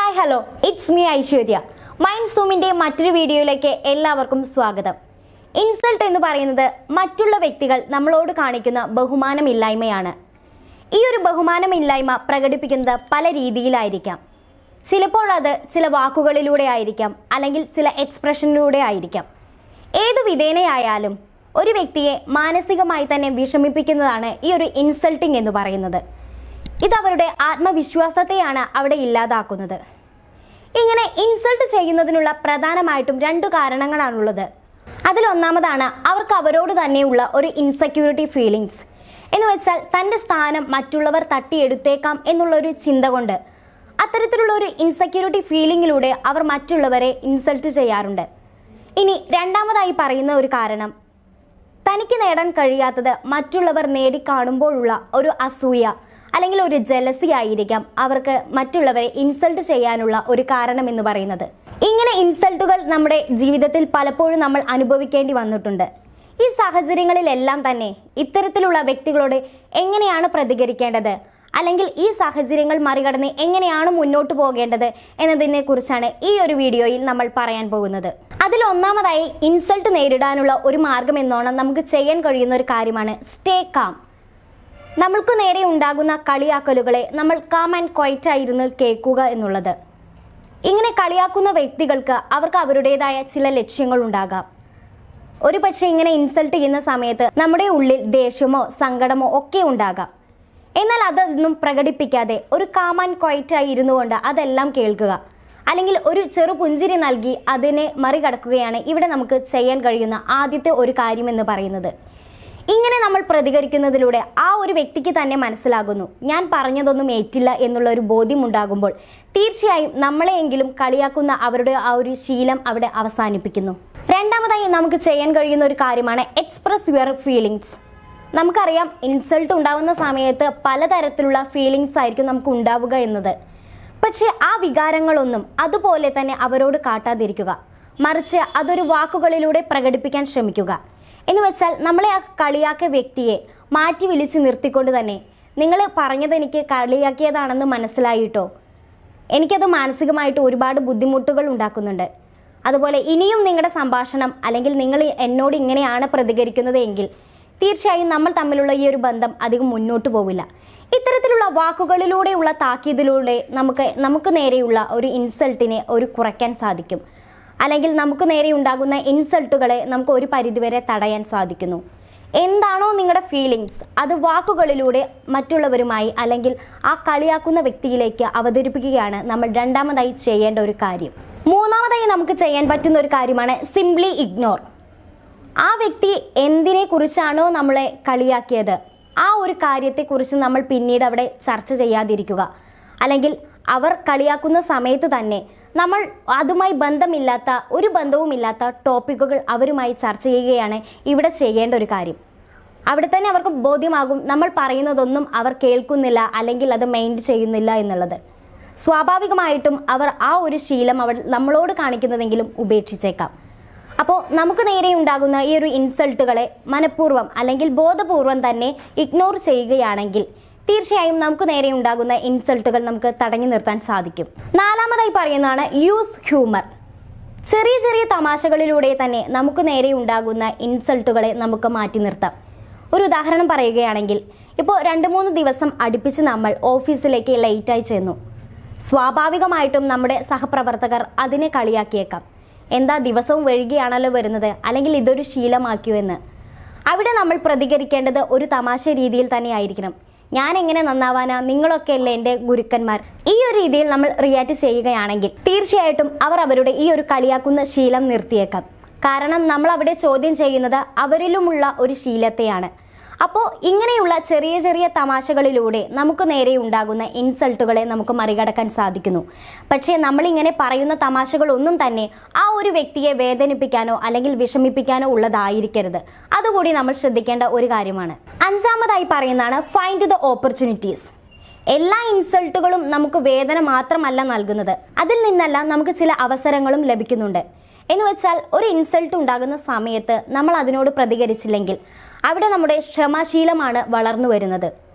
hi hello it's me Aishwarya mind സൂമിന്റെ മറ്റൊരു വീഡിയോയിലേക്ക് എല്ലാവർക്കും സ്വാഗതം ഇൻസൾട്ട് എന്ന് പറയുന്നത് മറ്റുള്ള വ്യക്തികൾ നമ്മളോട് കാണിക്കുന്ന ബഹുമാനമില്ലായ്മയാണ് ഈ ഒരു ബഹുമാനമില്ലായ്മ പ്രകടിപ്പിക്കുന്നത് പല രീതിയിലായിരിക്കാം ചിലപ്പോൾ അത് ചില വാക്കുകളിലൂടെ ആയിരിക്കാം അല്ലെങ്കിൽ ചില എക്സ്പ്രഷനിലൂടെ ആയിരിക്കാം ഏതു വിധേനയായാലും ഒരു വ്യക്തിയെ മാനസികമായി തന്നെ വിഷമിപ്പിക്കുന്നതാണ് ഈ ഒരു ഇൻസൾട്ടിങ് എന്ന് പറയുന്നത് ഇത് അവരുടെ ആത്മവിശ്വാസത്തെയാണ് അവിടെ ഇല്ലാതാക്കുന്നത് ഇങ്ങനെ ഇൻസൾട്ട് ചെയ്യുന്നതിനുള്ള പ്രധാനമായിട്ടും രണ്ടു കാരണങ്ങളാണുള്ളത് അതിലൊന്നാമതാണ് അവർക്ക് അവരോട് തന്നെയുള്ള ഒരു ഇൻസെക്യൂരിറ്റി ഫീലിങ്സ് എന്ന് വെച്ചാൽ തൻ്റെ സ്ഥാനം മറ്റുള്ളവർ തട്ടിയെടുത്തേക്കാം എന്നുള്ളൊരു ചിന്ത കൊണ്ട് അത്തരത്തിലുള്ള ഒരു ഇൻസെക്യൂരിറ്റി ഫീലിങ്ങിലൂടെ അവർ മറ്റുള്ളവരെ ഇൻസൾട്ട് ചെയ്യാറുണ്ട് ഇനി രണ്ടാമതായി പറയുന്ന ഒരു കാരണം തനിക്ക് നേടാൻ കഴിയാത്തത് മറ്റുള്ളവർ നേടിക്കാണുമ്പോഴുള്ള ഒരു അസൂയ അല്ലെങ്കിൽ ഒരു ജലസി ആയിരിക്കാം അവർക്ക് മറ്റുള്ളവരെ ഇൻസൾട്ട് ചെയ്യാനുള്ള ഒരു കാരണം എന്ന് പറയുന്നത് ഇങ്ങനെ ഇൻസൾട്ടുകൾ നമ്മുടെ ജീവിതത്തിൽ പലപ്പോഴും നമ്മൾ അനുഭവിക്കേണ്ടി വന്നിട്ടുണ്ട് ഈ സാഹചര്യങ്ങളിലെല്ലാം തന്നെ ഇത്തരത്തിലുള്ള വ്യക്തികളോട് എങ്ങനെയാണ് പ്രതികരിക്കേണ്ടത് അല്ലെങ്കിൽ ഈ സാഹചര്യങ്ങൾ മറികടന്ന് എങ്ങനെയാണ് മുന്നോട്ട് പോകേണ്ടത് എന്നതിനെ കുറിച്ചാണ് ഈ ഒരു വീഡിയോയിൽ നമ്മൾ പറയാൻ പോകുന്നത് അതിൽ ഒന്നാമതായി ഇൻസൾട്ട് നേരിടാനുള്ള ഒരു മാർഗം എന്നോണം നമുക്ക് ചെയ്യാൻ കഴിയുന്ന ഒരു കാര്യമാണ് സ്റ്റേ കാം നമ്മൾക്ക് നേരെ ഉണ്ടാകുന്ന കളിയാക്കലുകളെ നമ്മൾ കാം ആൻഡ് ക്വൈറ്റ് ആയിരുന്ന് കേൾക്കുക എന്നുള്ളത് ഇങ്ങനെ കളിയാക്കുന്ന വ്യക്തികൾക്ക് അവർക്ക് അവരുടേതായ ചില ലക്ഷ്യങ്ങൾ ഉണ്ടാകാം ഒരു പക്ഷേ ഇങ്ങനെ ഇൻസൾട്ട് ചെയ്യുന്ന സമയത്ത് നമ്മുടെ ഉള്ളിൽ ദേഷ്യമോ സങ്കടമോ ഒക്കെ ഉണ്ടാകാം എന്നാൽ അതൊന്നും പ്രകടിപ്പിക്കാതെ ഒരു കാമാൻ ക്വൈറ്റായി ഇരുന്നു കൊണ്ട് അതെല്ലാം കേൾക്കുക അല്ലെങ്കിൽ ഒരു ചെറു പുഞ്ചിരി നൽകി അതിനെ മറികടക്കുകയാണ് ഇവിടെ നമുക്ക് ചെയ്യാൻ കഴിയുന്ന ആദ്യത്തെ ഒരു കാര്യം എന്ന് പറയുന്നത് ഇങ്ങനെ നമ്മൾ പ്രതികരിക്കുന്നതിലൂടെ ആ ഒരു വ്യക്തിക്ക് തന്നെ മനസ്സിലാകുന്നു ഞാൻ പറഞ്ഞതൊന്നും ഏറ്റില്ല എന്നുള്ള ഒരു ബോധ്യം ഉണ്ടാകുമ്പോൾ തീർച്ചയായും നമ്മളെയെങ്കിലും കളിയാക്കുന്ന അവരുടെ ആ ഒരു ശീലം അവിടെ അവസാനിപ്പിക്കുന്നു രണ്ടാമതായി നമുക്ക് ചെയ്യാൻ കഴിയുന്ന ഒരു കാര്യമാണ് എക്സ്പ്രസ് യുവർ ഫീലിങ്സ് നമുക്കറിയാം ഇൻസൾട്ട് ഉണ്ടാവുന്ന സമയത്ത് പലതരത്തിലുള്ള ഫീലിങ്സ് ആയിരിക്കും നമുക്ക് ഉണ്ടാവുക എന്നത് പക്ഷേ ആ വികാരങ്ങളൊന്നും അതുപോലെ തന്നെ അവരോട് കാട്ടാതിരിക്കുക മറിച്ച് അതൊരു വാക്കുകളിലൂടെ പ്രകടിപ്പിക്കാൻ ശ്രമിക്കുക എന്ന് വെച്ചാൽ നമ്മളെ ആ കളിയാക്കിയ വ്യക്തിയെ മാറ്റി വിളിച്ച് നിർത്തിക്കൊണ്ട് തന്നെ നിങ്ങൾ പറഞ്ഞത് എനിക്ക് കളിയാക്കിയതാണെന്ന് മനസ്സിലായിട്ടോ എനിക്കത് മാനസികമായിട്ട് ഒരുപാട് ബുദ്ധിമുട്ടുകൾ ഉണ്ടാക്കുന്നുണ്ട് അതുപോലെ ഇനിയും നിങ്ങളുടെ സംഭാഷണം അല്ലെങ്കിൽ നിങ്ങൾ എന്നോട് ഇങ്ങനെയാണ് പ്രതികരിക്കുന്നത് എങ്കിൽ തീർച്ചയായും നമ്മൾ തമ്മിലുള്ള ഈ ഒരു ബന്ധം അധികം മുന്നോട്ട് പോവില്ല ഇത്തരത്തിലുള്ള വാക്കുകളിലൂടെയുള്ള താക്കീതിലൂടെ നമുക്ക് നമുക്ക് നേരെയുള്ള ഒരു ഇൻസൾട്ടിനെ ഒരു കുറയ്ക്കാൻ സാധിക്കും അല്ലെങ്കിൽ നമുക്ക് നേരെ ഉണ്ടാകുന്ന ഇൻസൾട്ടുകളെ നമുക്ക് ഒരു പരിധിവരെ തടയാൻ സാധിക്കുന്നു എന്താണോ നിങ്ങളുടെ ഫീലിങ്സ് അത് വാക്കുകളിലൂടെ മറ്റുള്ളവരുമായി അല്ലെങ്കിൽ ആ കളിയാക്കുന്ന വ്യക്തിയിലേക്ക് അവതരിപ്പിക്കുകയാണ് നമ്മൾ രണ്ടാമതായി ചെയ്യേണ്ട ഒരു കാര്യം മൂന്നാമതായി നമുക്ക് ചെയ്യാൻ പറ്റുന്ന ഒരു കാര്യമാണ് സിംപ്ലി ഇഗ്നോർ ആ വ്യക്തി എന്തിനെ കുറിച്ചാണോ നമ്മളെ കളിയാക്കിയത് ആ ഒരു കാര്യത്തെക്കുറിച്ച് നമ്മൾ പിന്നീട് അവിടെ ചർച്ച ചെയ്യാതിരിക്കുക അല്ലെങ്കിൽ അവർ കളിയാക്കുന്ന സമയത്ത് തന്നെ നമ്മൾ അതുമായി ബന്ധമില്ലാത്ത ഒരു ബന്ധവുമില്ലാത്ത ടോപ്പിക്കുകൾ അവരുമായി ചർച്ച ചെയ്യുകയാണ് ഇവിടെ ചെയ്യേണ്ട ഒരു കാര്യം അവിടെ തന്നെ അവർക്ക് ബോധ്യമാകും നമ്മൾ പറയുന്നതൊന്നും അവർ കേൾക്കുന്നില്ല അല്ലെങ്കിൽ അത് മൈൻഡ് ചെയ്യുന്നില്ല എന്നുള്ളത് സ്വാഭാവികമായിട്ടും അവർ ആ ഒരു ശീലം അവർ നമ്മളോട് കാണിക്കുന്നതെങ്കിലും ഉപേക്ഷിച്ചേക്കാം അപ്പോൾ നമുക്ക് നേരെ ഉണ്ടാകുന്ന ഈ ഒരു ഇൻസൾട്ടുകളെ മനഃപൂർവ്വം അല്ലെങ്കിൽ ബോധപൂർവം തന്നെ ഇഗ്നോർ ചെയ്യുകയാണെങ്കിൽ തീർച്ചയായും നമുക്ക് നേരെ ഉണ്ടാകുന്ന ഇൻസൾട്ടുകൾ നമുക്ക് തടഞ്ഞു നിർത്താൻ സാധിക്കും നാലാമതായി പറയുന്നതാണ് യൂസ് ഹ്യൂമർ ചെറിയ ചെറിയ തമാശകളിലൂടെ തന്നെ നമുക്ക് നേരെ ഉണ്ടാകുന്ന ഇൻസൾട്ടുകളെ നമുക്ക് മാറ്റി നിർത്താം ഒരു ഉദാഹരണം പറയുകയാണെങ്കിൽ ഇപ്പോൾ രണ്ട് മൂന്ന് ദിവസം അടുപ്പിച്ച് നമ്മൾ ഓഫീസിലേക്ക് ലേറ്റായി ചെന്നു സ്വാഭാവികമായിട്ടും നമ്മുടെ സഹപ്രവർത്തകർ അതിനെ കളിയാക്കിയേക്കാം എന്താ ദിവസവും വൈകിയാണല്ലോ വരുന്നത് അല്ലെങ്കിൽ ഇതൊരു ശീലമാക്കിയോ എന്ന് അവിടെ നമ്മൾ പ്രതികരിക്കേണ്ടത് ഒരു തമാശ രീതിയിൽ തന്നെ ആയിരിക്കണം ഞാൻ എങ്ങനെ നന്നാവാനാ നിങ്ങളൊക്കെ അല്ലേ എൻ്റെ ഗുരുക്കന്മാർ ഈ ഒരു രീതിയിൽ നമ്മൾ റിയാക്ട് ചെയ്യുകയാണെങ്കിൽ തീർച്ചയായിട്ടും അവർ അവരുടെ ഈ ഒരു കളിയാക്കുന്ന ശീലം നിർത്തിയേക്കാം കാരണം നമ്മൾ അവിടെ ചോദ്യം ചെയ്യുന്നത് അവരിലുമുള്ള ഒരു ശീലത്തെയാണ് അപ്പോൾ ഇങ്ങനെയുള്ള ചെറിയ ചെറിയ തമാശകളിലൂടെ നമുക്ക് നേരെ ഉണ്ടാകുന്ന ഇൻസൾട്ടുകളെ നമുക്ക് മറികടക്കാൻ സാധിക്കുന്നു പക്ഷേ നമ്മളിങ്ങനെ പറയുന്ന തമാശകളൊന്നും തന്നെ ആ ഒരു വ്യക്തിയെ വേദനിപ്പിക്കാനോ അല്ലെങ്കിൽ വിഷമിപ്പിക്കാനോ ഉള്ളതായിരിക്കരുത് അതുകൂടി നമ്മൾ ശ്രദ്ധിക്കേണ്ട ഒരു കാര്യമാണ് അഞ്ചാമതായി പറയുന്നതാണ് ഫൈൻഡ് ദ ഓപ്പർച്യൂണിറ്റീസ് എല്ലാ ഇൻസൾട്ടുകളും നമുക്ക് വേദന മാത്രമല്ല നൽകുന്നത് അതിൽ നിന്നല്ല നമുക്ക് ചില അവസരങ്ങളും ലഭിക്കുന്നുണ്ട് എന്ന് വെച്ചാൽ ഒരു ഇൻസൾട്ട് ഉണ്ടാകുന്ന സമയത്ത് നമ്മൾ അതിനോട് പ്രതികരിച്ചില്ലെങ്കിൽ അവിടെ നമ്മുടെ ക്ഷമാശീലമാണ് വളർന്നു വരുന്നത്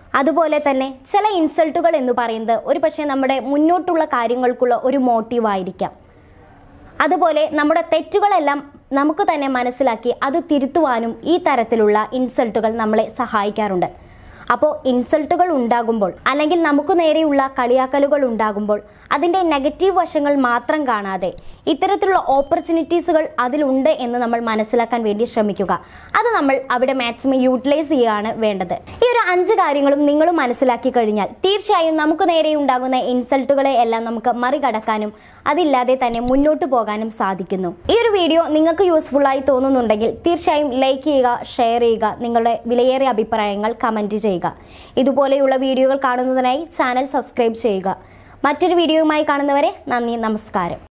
അതുപോലെ തന്നെ ചില ഇൻസൾട്ടുകൾ എന്ന് പറയുന്നത് ഒരു പക്ഷേ നമ്മുടെ മുന്നോട്ടുള്ള കാര്യങ്ങൾക്കുള്ള ഒരു മോട്ടീവായിരിക്കാം അതുപോലെ നമ്മുടെ തെറ്റുകളെല്ലാം നമുക്ക് തന്നെ മനസ്സിലാക്കി അത് തിരുത്തുവാനും ഈ തരത്തിലുള്ള ഇൻസൾട്ടുകൾ നമ്മളെ സഹായിക്കാറുണ്ട് അപ്പോൾ ഇൻസൾട്ടുകൾ ഉണ്ടാകുമ്പോൾ അല്ലെങ്കിൽ നമുക്ക് നേരെയുള്ള കളിയാക്കലുകൾ ഉണ്ടാകുമ്പോൾ അതിൻ്റെ നെഗറ്റീവ് വശങ്ങൾ മാത്രം കാണാതെ ഇത്തരത്തിലുള്ള ഓപ്പർച്യൂണിറ്റീസുകൾ അതിലുണ്ട് എന്ന് നമ്മൾ മനസ്സിലാക്കാൻ വേണ്ടി ശ്രമിക്കുക അത് നമ്മൾ അവിടെ മാക്സിമം യൂട്ടിലൈസ് ചെയ്യുകയാണ് വേണ്ടത് ഈ ഒരു അഞ്ച് കാര്യങ്ങളും നിങ്ങൾ മനസ്സിലാക്കി കഴിഞ്ഞാൽ തീർച്ചയായും നമുക്ക് നേരെ ഉണ്ടാകുന്ന ഇൻസൾട്ടുകളെ എല്ലാം നമുക്ക് മറികടക്കാനും അതില്ലാതെ തന്നെ മുന്നോട്ട് പോകാനും സാധിക്കുന്നു ഈ ഒരു വീഡിയോ നിങ്ങൾക്ക് യൂസ്ഫുൾ ആയി തോന്നുന്നുണ്ടെങ്കിൽ തീർച്ചയായും ലൈക്ക് ചെയ്യുക ഷെയർ ചെയ്യുക നിങ്ങളുടെ വിലയേറിയ അഭിപ്രായങ്ങൾ കമൻറ്റ് ചെയ്യുക ഇതുപോലെയുള്ള വീഡിയോകൾ കാണുന്നതിനായി ചാനൽ സബ്സ്ക്രൈബ് ചെയ്യുക മറ്റൊരു വീഡിയോയുമായി കാണുന്നവരെ നന്ദി നമസ്കാരം